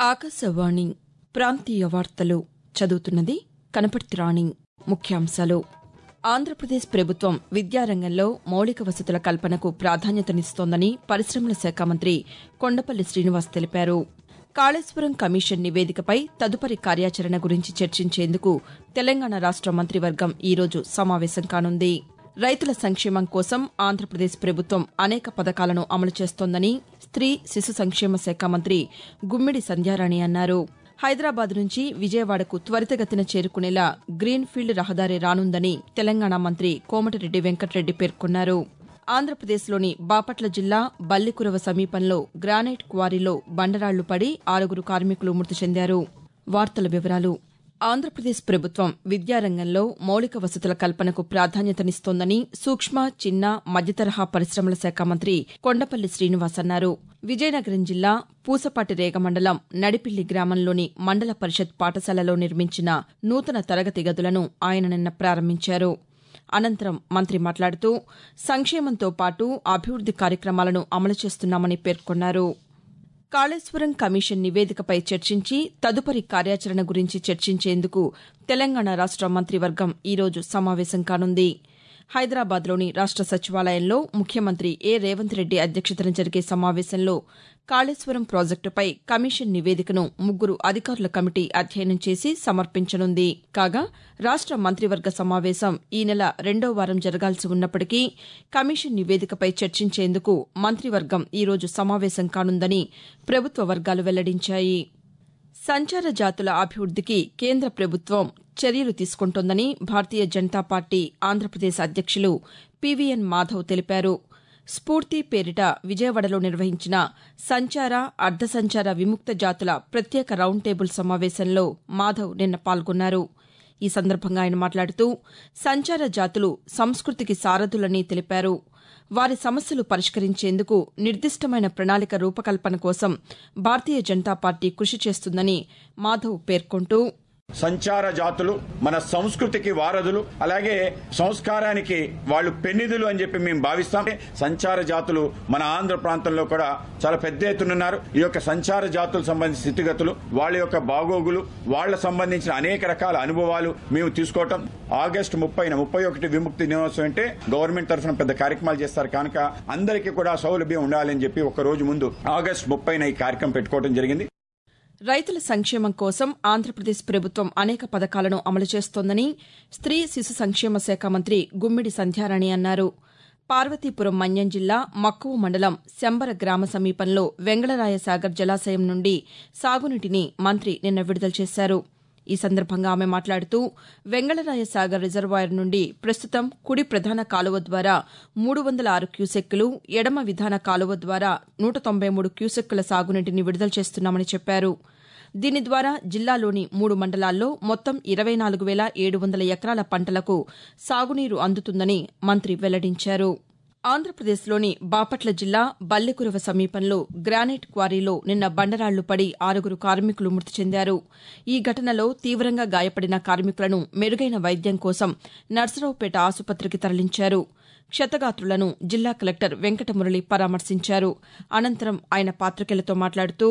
ఆకాశవాణి ప్రాంతీయ వార్తలు చదువుతున్నది కనపర్తి రాణి ముఖ్యాంశాలు ఆంధ్రప్రదేశ్ ప్రభుత్వం విద్యారంగంలో మౌలిక వసతుల కల్పనకు ప్రాధాన్యతనిస్తోందని పరిశమల శాఖ మంత్రి కొండపల్లి శ్రీనివాస్ తెలిపారు కాళేశ్వరం కమిషన్ నివేదికపై తదుపరి కార్యాచరణ గురించి చర్చించేందుకు తెలంగాణ రాష్ట మంత్రివర్గం ఈరోజు సమావేశం కానుంది రైతుల సంక్షేమం కోసం ఆంధ్రప్రదేశ్ ప్రభుత్వం అనేక పథకాలను అమలు చేస్తోందని స్త్రీ శిశు సంక్షేమ శాఖ మంత్రి గుమ్మిడి సంధ్యారాణి అన్నారు హైదరాబాద్ నుంచి విజయవాడకు త్వరితగతిన చేరుకునేలా గ్రీన్ ఫీల్డ్ రహదారి రానుందని తెలంగాణ మంత్రి కోమటిరెడ్డి వెంకటరెడ్డి పేర్కొన్నారు ఆంధ్రప్రదేశ్లోని బాపట్ల జిల్లా బల్లికురవ సమీపంలో గ్రానైట్ క్వారీలో బండరాళ్లు పడి ఆరుగురు కార్మికులు మృతి చెందారు వార్తల వివరాలు ఆంధ్రప్రదేశ్ ప్రభుత్వం విద్యారంగంలో మౌలిక వసతుల కల్పనకు ప్రాధాన్యతనిస్తోందని సూక్ష్మ చిన్న మధ్యతరహా పరిశమల శాఖ మంత్రి కొండపల్లి శ్రీనివాస్ అన్నారు విజయనగరం జిల్లా పూసపాటి రేగ మండలం నడిపిల్లి గ్రామంలోని మండల పరిషత్ పాఠశాలలో నిర్మించిన నూతన తరగతి గదులను ఆయన నిన్న ప్రారంభించారు అనంతరం మంత్రి మాట్లాడుతూ సంక్షేమంతో పాటు అభివృద్ది కార్యక్రమాలను అమలు చేస్తున్నామని పేర్కొన్నారు కాళేశ్వరం కమిషన్ నివేదికపై చర్చించి తదుపరి కార్యాచరణ గురించి చర్చించేందుకు తెలంగాణ రాష్ట మంత్రివర్గం ఈరోజు సమావేశం కానుంది హైదరాబాద్లోని రాష్ట సచివాలయంలో ముఖ్యమంత్రి ఏ రేవంత్ రెడ్డి అధ్యక్షతన జరిగే సమావేశంలో కాళేశ్వరం ప్రాజెక్టుపై కమిషన్ నివేదికను ముగ్గురు అధికారుల కమిటీ అధ్యయనం చేసి సమర్పించనుంది కాగా రాష్ట మంత్రివర్గ సమావేశం ఈ నెల రెండో వారం జరగాల్సి ఉన్నప్పటికీ కమిషన్ నివేదికపై చర్చించేందుకు మంత్రివర్గం ఈరోజు సమావేశం కానుందని ప్రభుత్వ వర్గాలు వెల్లడించాయి సంచార జాతుల అభివృద్దికి కేంద్ర ప్రభుత్వం చర్యలు తీసుకుంటోందని భారతీయ జనతా పార్టీ ఆంధ్రప్రదేశ్ అధ్యక్షులు పీవీఎన్ మాధవ్ తెలిపారు స్ఫూర్తి పేరిట విజయవాడలో నిర్వహించిన సంచార అర్ధసంచార విముక్త జాతుల ప్రత్యేక రౌండ్ టేబుల్ సమావేశంలో మాధవ్ నిన్న పాల్గొన్నారు ఈ సందర్భంగా ఆయన మాట్లాడుతూ సంచార జాతులు సంస్కృతికి సారథులని తెలిపారు వారి సమస్యలు పరిష్కరించేందుకు నిర్దిష్టమైన ప్రణాళిక రూపకల్పన కోసం భారతీయ జనతా పార్టీ కృషి చేస్తుందని మాధవ్ పేర్కొంటూ సంచార జాతులు మన సంస్కృతికి వారధులు అలాగే సంస్కారానికి వాళ్ళు పెన్నిధులు అని చెప్పి మేము భావిస్తాం సంచార జాతులు మన ఆంధ్ర ప్రాంతంలో కూడా చాలా పెద్ద ఎత్తునున్నారు ఈ యొక్క సంచార జాతులకు సంబంధించిన స్థితిగతులు వాళ్ళ యొక్క బాగోగులు వాళ్ళ సంబంధించిన అనేక రకాల అనుభవాలు మేము తీసుకోవటం ఆగస్టు ముప్పైన ముప్పై ఒకటి విముక్తి దినోత్సవం అంటే గవర్నమెంట్ తరఫున పెద్ద కార్యక్రమాలు చేస్తారు కనుక అందరికీ కూడా సౌలభ్యం ఉండాలని చెప్పి ఒక రోజు ముందు ఆగస్టు ముప్పైన ఈ కార్యక్రమం పెట్టుకోవడం జరిగింది రైతుల సంక్షేమం కోసం ఆంధ్రప్రదేశ్ ప్రభుత్వం అనేక పథకాలను అమలు చేస్తోందని స్త్రీ శిశు సంక్షేమ శాఖ మంత్రి గుమ్మిడి సంధ్యారాణి అన్నారు పార్వతీపురం మన్యం జిల్లా మక్కువ మండలం శంబర గ్రామ సమీపంలో వెంగళరాయ సాగర్ జలాశయం నుండి సాగునీటిని మంత్రి నిన్న విడుదల చేశారు ఈ సందర్భంగా ఆమె మాట్లాడుతూ వెంగళరాయ సాగర్ రిజర్వాయర్ నుండి ప్రస్తుతం కుడి ప్రధాన కాలువ ద్వారా మూడు వందల ఆరు క్యూసెక్కులు ఎడమ విధాన కాలువ ద్వారా నూట తొంభై మూడు క్యూసెక్కుల సాగునీటిని విడుదల చేస్తున్నామని చెప్పారు దీని ద్వారా జిల్లాలోని మూడు మండలాల్లో మొత్తం ఇరవై నాలుగు వేల ఏడు వందల ఎకరాల పంటలకు సాగునీరు అందుతుందని మంత్రి వెల్లడించారు ఆంధ్రప్రదేశ్లోని బాపట్ల జిల్లా బల్లెకురవ సమీపంలో గ్రానైట్ క్వారీలో నిన్న బండరాళ్లు పడి ఆరుగురు కార్మికులు మృతి చెందారు ఈ ఘటనలో తీవ్రంగా గాయపడిన కార్మికులను మెరుగైన వైద్యం కోసం నర్సరావుపేట ఆసుపత్రికి తరలించారు క్షతగాత్రులను జిల్లా కలెక్టర్ వెంకటమురళి పరామర్శించారు అనంతరం ఆయన పాతికేయులతో మాట్లాడుతూ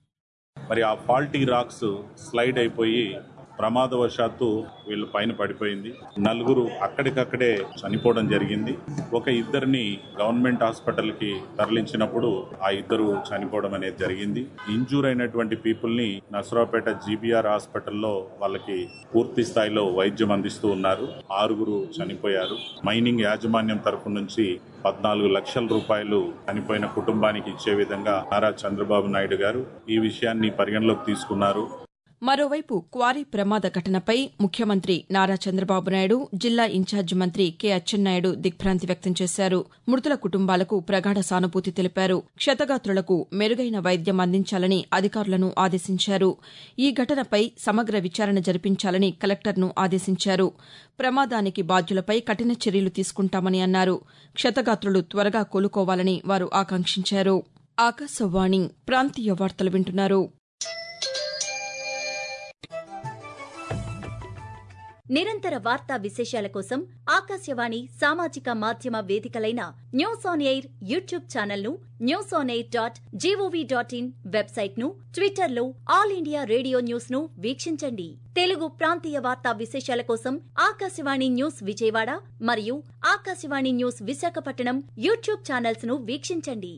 మరి ఆ ఫాల్టీ రాక్స్ స్లైడ్ అయిపోయి ప్రమాదవశాత్తు వీళ్ళు పైన పడిపోయింది నలుగురు అక్కడికక్కడే చనిపోవడం జరిగింది ఒక ఇద్దరిని గవర్నమెంట్ హాస్పిటల్ కి తరలించినప్పుడు ఆ ఇద్దరు చనిపోవడం అనేది జరిగింది ఇంజూర్ అయినటువంటి పీపుల్ ని నసరావుపేట జీబీఆర్ హాస్పిటల్లో వాళ్ళకి పూర్తి స్థాయిలో వైద్యం అందిస్తూ ఉన్నారు ఆరుగురు చనిపోయారు మైనింగ్ యాజమాన్యం తరఫు నుంచి పద్నాలుగు లక్షల రూపాయలు చనిపోయిన కుటుంబానికి ఇచ్చే విధంగా నారా చంద్రబాబు నాయుడు గారు ఈ విషయాన్ని పరిగణలోకి తీసుకున్నారు మరోవైపు క్వారీ ప్రమాద ఘటనపై ముఖ్యమంత్రి నారా చంద్రబాబు నాయుడు జిల్లా ఇన్ఛార్జి మంత్రి కె అచ్చెన్నాయుడు దిగ్భ్రాంతి వ్యక్తం చేశారు మృతుల కుటుంబాలకు ప్రగాఢ సానుభూతి తెలిపారు క్షతగాత్రులకు మెరుగైన వైద్యం అందించాలని అధికారులను ఆదేశించారు ఈ ఘటనపై సమగ్ర విచారణ జరిపించాలని కలెక్టర్ను ఆదేశించారు ప్రమాదానికి బాధ్యులపై కఠిన చర్యలు తీసుకుంటామని అన్నారు క్షతగాత్రులు త్వరగా కోలుకోవాలని వారు ఆకాంక్షించారు ఆకాశవాణి ప్రాంతీయ వార్తలు వింటున్నారు నిరంతర వార్తా విశేషాల కోసం ఆకాశవాణి సామాజిక మాధ్యమ వేదికలైన news on air YouTube channel ను news on air dot gov dot in website ను ట్విట్టర్ లో ఆల్ ఇండియా రేడియో న్యూస్ ను వీక్షించండి తెలుగు ప్రాంతీయ వార్తా విశేషాల కోసం ఆకాశవాణి న్యూస్ విజయవాడ మరియు Akashvani news Visakhapatnam YouTube channels ను వీక్షించండి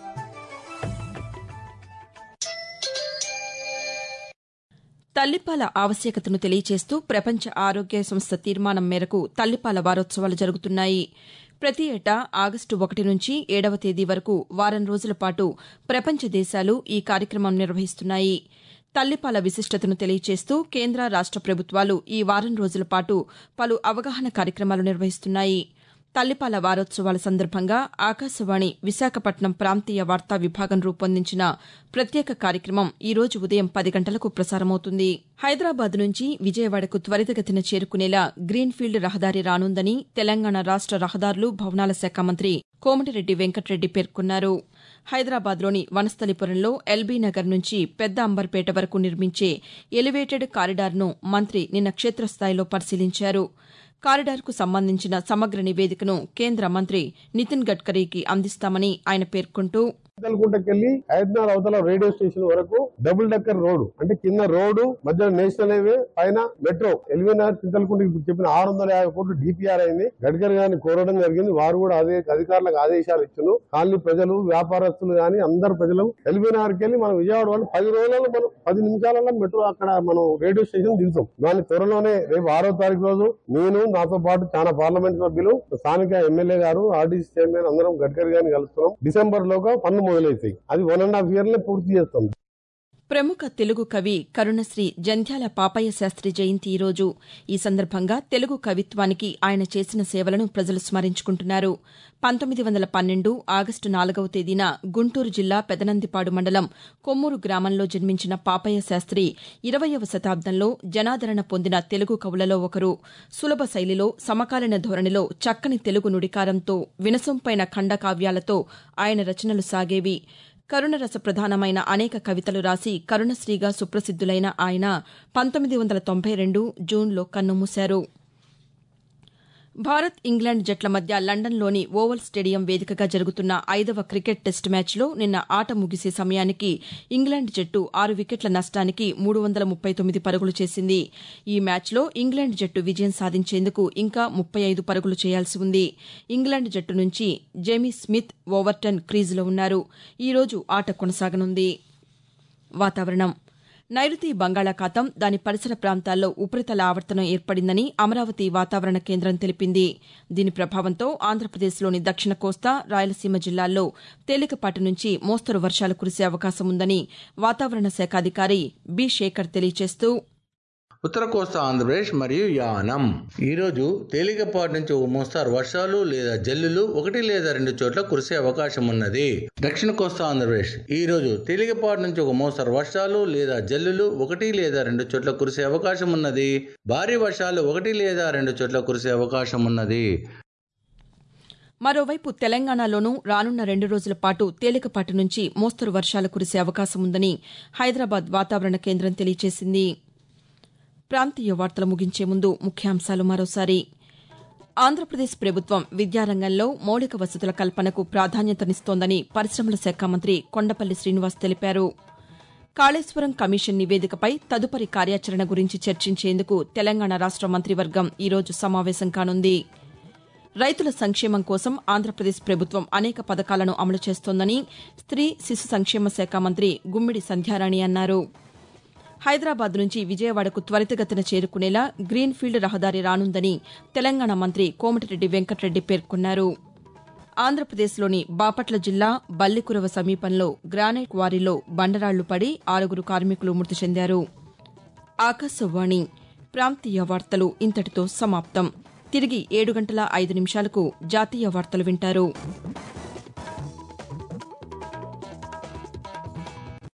తల్లిపాల ఆవశ్యకతను తెలియచేస్తూ ప్రపంచ ఆరోగ్య సంస్థ తీర్మానం మేరకు తల్లిపాల వారోత్సవాలు జరుగుతున్నాయి ప్రతి ఏటా ఆగస్టు ఒకటి నుంచి ఏడవ తేదీ వరకు వారం రోజుల పాటు ప్రపంచ దేశాలు ఈ కార్యక్రమం నిర్వహిస్తున్నాయి తల్లిపాల విశిష్టతను తెలియచేస్తూ కేంద్ర రాష్ట ప్రభుత్వాలు ఈ వారం రోజుల పాటు పలు అవగాహన కార్యక్రమాలు నిర్వహిస్తున్నాయి తల్లిపాల వారోత్సవాల సందర్భంగా ఆకాశవాణి విశాఖపట్నం ప్రాంతీయ వార్తా విభాగం రూపొందించిన ప్రత్యేక కార్యక్రమం ఈ రోజు ఉదయం పది గంటలకు ప్రసారమవుతుంది హైదరాబాద్ నుంచి విజయవాడకు త్వరితగతిన చేరుకునేలా గ్రీన్ఫీల్డ్ రహదారి రానుందని తెలంగాణ రాష్ట రహదారులు భవనాల శాఖ మంత్రి కోమటిరెడ్డి వెంకటరెడ్డి పేర్కొన్నారు హైదరాబాద్లోని వనస్థలిపురంలో ఎల్బీ నగర్ నుంచి పెద్ద అంబర్పేట వరకు నిర్మించే ఎలివేటెడ్ కారిడార్ను మంత్రి నిన్న క్షేత్రస్థాయిలో పరిశీలించారు కారిడార్కు సంబంధించిన సమగ్ర నివేదికను కేంద్ర మంత్రి నితిన్ గడ్కరీకి అందిస్తామని ఆయన పేర్కొంటూ చింతలకుంటకెళ్ళి హైదరాబాద్ అవతల రేడియో స్టేషన్ వరకు డబుల్ డెక్కర్ రోడ్ అంటే కింద రోడ్డు మధ్య నేషనల్ హైవే పైన మెట్రో ఎల్వీనగర్ చింతలకుంట ఇప్పుడు చెప్పిన ఆరు వందల యాభై కోట్లు డిపిఆర్ అయింది గడ్కరీ గారిని కోరడం జరిగింది వారు కూడా అదే అధికారులకు ఆదేశాలు ఇచ్చారు కాలనీ ప్రజలు వ్యాపారస్తులు గాని అందరు ప్రజలు ఎల్వీనగర్కి వెళ్ళి మనం విజయవాడ వాళ్ళు పది రోజులలో మనం పది నిమిషాలలో మెట్రో అక్కడ మనం రేడియో స్టేషన్ దిగుతాం దాని త్వరలోనే రేపు ఆరో తారీఖు రోజు నేను నాతో పాటు చాలా పార్లమెంట్ సభ్యులు స్థానిక ఎమ్మెల్యే గారు ఆర్డీసీ చైర్మన్ అందరం గడ్కరీ గారిని కలుస్తున్నాం డిసెంబర్ లోగా పన్ను మొదలవుతాయి అది వన్ అండ్ హాఫ్ ఇయర్ లో పూర్తి చేస్తాం ప్రముఖ తెలుగు కవి కరుణశ్రీ జంధ్యాల పాపయ్య శాస్త్రి జయంతి ఈ రోజు ఈ సందర్భంగా తెలుగు కవిత్వానికి ఆయన చేసిన సేవలను ప్రజలు స్మరించుకుంటున్నారు పంతొమ్మిది వందల పన్నెండు ఆగస్టు నాలుగవ తేదీన గుంటూరు జిల్లా పెదనందిపాడు మండలం కొమ్మూరు గ్రామంలో జన్మించిన పాపయ్య శాస్త్రి ఇరవయవ శతాబ్దంలో జనాదరణ పొందిన తెలుగు కవులలో ఒకరు సులభ శైలిలో సమకాలీన ధోరణిలో చక్కని తెలుగు నుడికారంతో వినసొంపైన ఖండకావ్యాలతో ఆయన రచనలు సాగేవి కరుణరస ప్రధానమైన అనేక కవితలు రాసి కరుణశ్రీగా సుప్రసిద్దులైన ఆయన పంతొమ్మిది వందల తొంభై రెండు జూన్లో కన్నుమూశారు భారత్ ఇంగ్లాండ్ జట్ల మధ్య లండన్లోని ఓవల్ స్టేడియం వేదికగా జరుగుతున్న ఐదవ క్రికెట్ టెస్టు మ్యాచ్లో నిన్న ఆట ముగిసే సమయానికి ఇంగ్లాండ్ జట్టు ఆరు వికెట్ల నష్టానికి మూడు వందల ముప్పై తొమ్మిది పరుగులు చేసింది ఈ మ్యాచ్లో ఇంగ్లాండ్ జట్టు విజయం సాధించేందుకు ఇంకా ముప్పై ఐదు పరుగులు చేయాల్సి ఉంది ఇంగ్లాండ్ జట్టు నుంచి జేమీ స్మిత్ ఓవర్టన్ క్రీజులో ఉన్నారు ఈ రోజు ఆట కొనసాగనుంది వాతావరణం నైరుతి బంగాళాఖాతం దాని పరిసర ప్రాంతాల్లో ఉపరితల ఆవర్తనం ఏర్పడిందని అమరావతి వాతావరణ కేంద్రం తెలిపింది దీని ప్రభావంతో ఆంధ్రప్రదేశ్లోని దక్షిణ కోస్తా రాయలసీమ జిల్లాల్లో తేలికపాటి నుంచి మోస్తరు వర్షాలు కురిసే అవకాశం ఉందని వాతావరణ శాఖ అధికారి బి శేఖర్ తెలియజేస్తూ ఉత్తర కోస్తా ఆంధ్రప్రదేశ్ మరియు యానం ఈ రోజు తేలికపాటి నుంచి ఒక మోస్తారు వర్షాలు లేదా జల్లులు ఒకటి లేదా రెండు చోట్ల కురిసే అవకాశం ఉన్నది దక్షిణ కోస్తా ఆంధ్రప్రదేశ్ ఈ రోజు తేలికపాటి నుంచి ఒక మోస్తారు వర్షాలు లేదా జల్లులు ఒకటి లేదా రెండు చోట్ల కురిసే అవకాశం ఉన్నది భారీ వర్షాలు ఒకటి లేదా రెండు చోట్ల కురిసే అవకాశం ఉన్నది మరోవైపు తెలంగాణలోనూ రానున్న రెండు రోజుల పాటు తేలికపాటి నుంచి మోస్తరు వర్షాలు కురిసే అవకాశం ఉందని హైదరాబాద్ వాతావరణ కేంద్రం తెలియజేసింది ప్రాంతీయ వార్తలు ముగించే ముందు ముఖ్యాంశాలు మరోసారి ఆంధ్రప్రదేశ్ ప్రభుత్వం విద్యారంగంలో మౌలిక వసతుల కల్పనకు ప్రాధాన్యతనిస్తోందని పరిశ్రమల శాఖ మంత్రి కొండపల్లి శ్రీనివాస్ తెలిపారు కాళేశ్వరం కమిషన్ నివేదికపై తదుపరి కార్యాచరణ గురించి చర్చించేందుకు తెలంగాణ రాష్ట మంత్రివర్గం ఈరోజు సమావేశం కానుంది రైతుల సంక్షేమం కోసం ఆంధ్రప్రదేశ్ ప్రభుత్వం అనేక పథకాలను అమలు చేస్తోందని స్త్రీ శిశు సంక్షేమ శాఖ మంత్రి గుమ్మిడి సంధ్యారాణి అన్నారు హైదరాబాద్ నుంచి విజయవాడకు త్వరితగతిన చేరుకునేలా గ్రీన్ఫీల్డ్ రహదారి రానుందని తెలంగాణ మంత్రి కోమటిరెడ్డి వెంకటరెడ్డి పేర్కొన్నారు ఆంధ్రప్రదేశ్లోని బాపట్ల జిల్లా బల్లికురవ సమీపంలో గ్రానైట్ క్వారీలో బండరాళ్లు పడి ఆరుగురు కార్మికులు మృతి చెందారు ఆకాశవాణి ప్రాంతీయ వార్తలు ఇంతటితో సమాప్తం తిరిగి ఏడు గంటల ఐదు నిమిషాలకు జాతీయ వార్తలు వింటారు